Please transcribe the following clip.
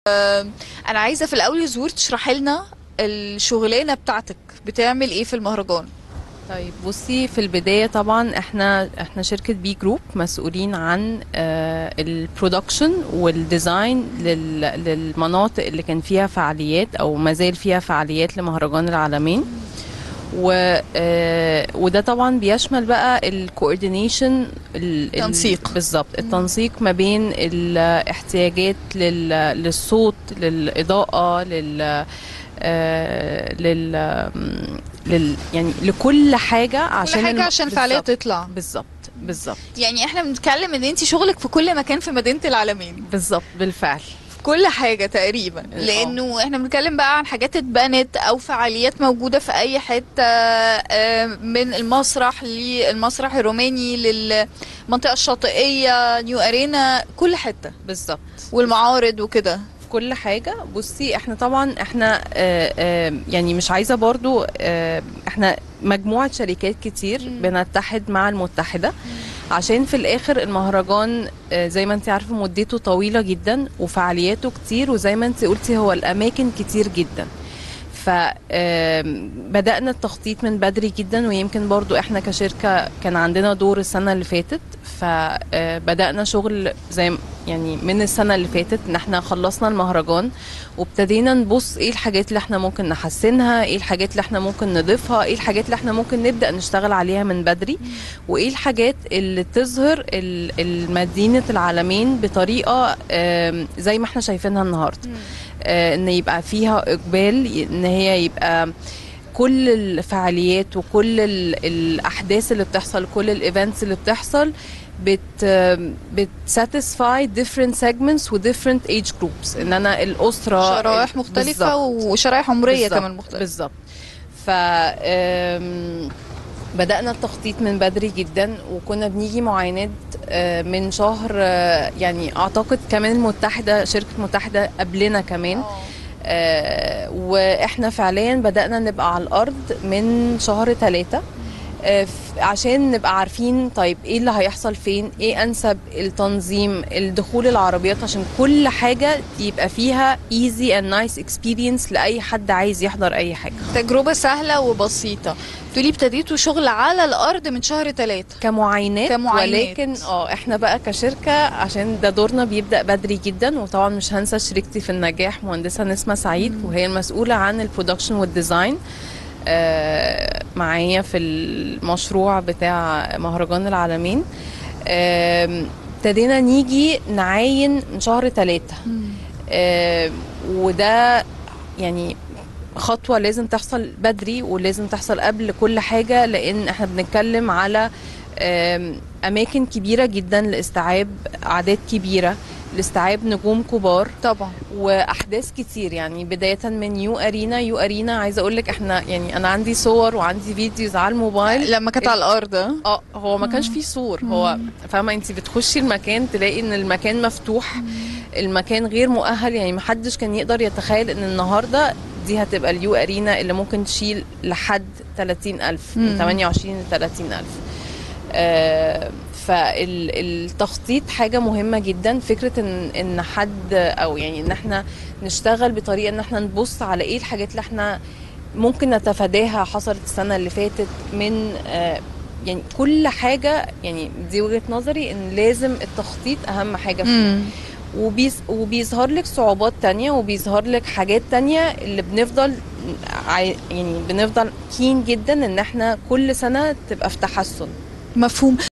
انا عايزه في الاول يا زور تشرحي لنا الشغلانه بتاعتك بتعمل ايه في المهرجان طيب بصي في البداية طبعا احنا احنا شركة بي جروب مسؤولين عن البرودكشن والديزاين لل- للمناطق اللي كان فيها فعاليات او ما زال فيها فعاليات لمهرجان العالمين و آه، وده طبعا بيشمل بقى الكوردينيشن تنسيق. بالظبط التنسيق ما بين الاحتياجات لل- للصوت للإضاءة لل آه، لل لل يعني لكل حاجة عشان كل حاجه الم- عشان الفعاليه بالظبط. تطلع بالظبط بالظبط يعني احنا بنتكلم ان انت شغلك في كل مكان في مدينه العالمين بالظبط بالفعل في كل حاجه تقريبا اه. لانه احنا بنتكلم بقى عن حاجات اتبنت او فعاليات موجوده في اي حته آه، من المسرح للمسرح الروماني للمنطقه الشاطئيه نيو ارينا كل حته بالظبط والمعارض وكده في كل حاجة بصي احنا طبعا احنا اه اه يعني مش عايزة برضو اه احنا مجموعة شركات كتير مم. بنتحد مع المتحدة عشان في الاخر المهرجان اه زي ما انت عارفة مدته طويلة جدا وفعالياته كتير وزي ما انت قلتي هو الاماكن كتير جدا فبدأنا التخطيط من بدري جدا ويمكن برضو احنا كشركة كان عندنا دور السنة اللي فاتت فبدأنا شغل زي م- يعني من السنة اللي فاتت ان احنا خلصنا المهرجان وابتدينا نبص ايه الحاجات اللي احنا ممكن نحسنها ايه الحاجات اللي احنا ممكن نضيفها ايه الحاجات اللي احنا ممكن نبدأ نشتغل عليها من بدري وايه الحاجات اللي تظهر ال- المدينة العالمين بطريقة آم، زي ما احنا شايفينها النهاردة آه، ان يبقى فيها اقبال ان هي يبقى كل الفعاليات وكل ال- الاحداث اللي بتحصل كل الايفنتس اللي بتحصل بت بتساتسفاي different segments و different age groups ان انا الاسره شرائح مختلفه بالظبط. وشرائح عمريه بالظبط. كمان مختلفه بالظبط ف آم، بدأنا التخطيط من بدري جدا وكنا بنيجي معاينات آه، من شهر آه، يعني أعتقد كمان المتحدة شركة متحدة قبلنا كمان اه. آه، واحنا فعليا بدأنا نبقى على الأرض من شهر ثلاثة آه، ف- عشان نبقى عارفين طيب ايه اللي هيحصل فين ايه انسب التنظيم الدخول العربيات عشان كل حاجة يبقى فيها easy and nice experience لأي حد عايز يحضر أي حاجة تجربه سهله وبسيطه تقولي ابتديتوا شغل على الارض من شهر ثلاثة كمعاينات, كمعاينات. ولكن اه احنا بقى كشركه عشان ده دورنا بيبدا بدري جدا وطبعا مش هنسى شريكتي في النجاح مهندسه نسمه سعيد وهي المسؤوله عن البرودكشن والديزاين آه، معايا في المشروع بتاع مهرجان العالمين آم، ابتدينا نيجي نعاين من شهر ثلاثة آه، وده يعني خطوة لازم تحصل بدري ولازم تحصل قبل كل حاجة لأن احنا بنتكلم على آم، أماكن كبيرة جدا لاستيعاب أعداد كبيرة لاستيعاب نجوم كبار طبعا واحداث كتير يعني بدايه من يو ارينا يو ارينا عايزه اقول لك احنا يعني انا عندي صور وعندي فيديوز على الموبايل لما كانت على الارض اه. اه هو ما كانش فيه سور هو فاهمه انت بتخشي المكان تلاقي ان المكان مفتوح المكان غير مؤهل يعني ما حدش كان يقدر يتخيل ان النهارده دي هتبقى اليو ارينا اللي ممكن تشيل لحد 30000 من مم. 28 ل 30000 آه فالتخطيط حاجة مهمة جدا فكرة ان ان حد او يعني ان احنا نشتغل بطريقة ان احنا نبص على ايه الحاجات اللي احنا ممكن نتفاداها حصلت السنة اللي فاتت من آه يعني كل حاجة يعني دي وجهة نظري ان لازم التخطيط اهم حاجة فيه مم. وبيز وبيظهر لك صعوبات تانية وبيظهر لك حاجات تانية اللي بنفضل عاي- يعني بنفضل كين جدا ان احنا كل سنة تبقى في تحسن مفهوم